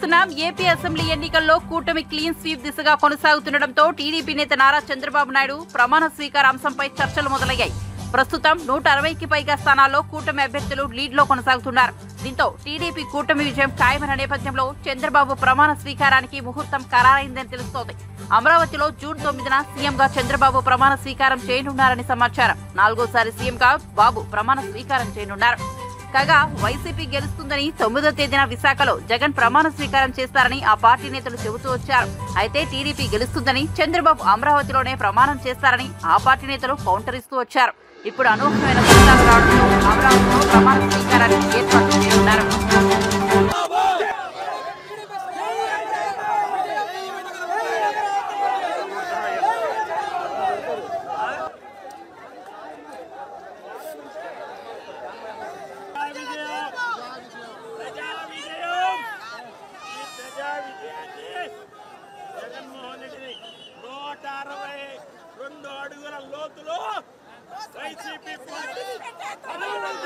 చూస్తున్నాం AP assembly ఎన్నికల్లో కూటమి క్లీన్ స్వీప్ దిశగా కొనసాగుతుండటంతో టీడీపీ నేత నారా చంద్రబాబు నాయుడు ప్రమాణ స్వీకార అంశంపై చర్చలు మొదలయ్యాయి ప్రస్తుతం నూట అరవైకి పైగా స్థానాల్లో కూటమి అభ్యర్థులు లీడ్ లో కొనసాగుతున్నారు దీంతో టీడీపీ కూటమి విజయం ఖాయమైన నేపథ్యంలో చంద్రబాబు ప్రమాణ స్వీకారానికి ముహూర్తం ఖరారైందని తెలుస్తోంది అమరావతిలో జూన్ తొమ్మిదిన సీఎంగా చంద్రబాబు ప్రమాణ స్వీకారం చేయనున్నారని సమాచారం నాలుగోసారి సీఎంగా బాబు ప్రమాణ స్వీకారం చేయనున్నారు కాగా వైసీపీ గెలుస్తుందని తొమ్మిదో తేదీన విశాఖలో జగన్ ప్రమాణ స్వీకారం చేస్తారని ఆ పార్టీ నేతలు చెబుతూ వచ్చారు అయితే టీడీపీ గెలుస్తుందని చంద్రబాబు అమరావతిలోనే ప్రమాణం చేస్తారని ఆ పార్టీ నేతలు కౌంటర్ ఇస్తూ వచ్చారు ఇప్పుడు అనూహ్యమైన ఫలితాలు రావడంతో అమరావతిలో ప్రమాణ స్వీకారానికి ఏర్పాట్లు చేయనున్నారు ప్రజా విజయం ఈ ప్రజా విజయాన్ని జగన్మోహన్ రెడ్డిని నూట అరవై రెండు అడుగుల లోతులో వైసీపీ పార్టీ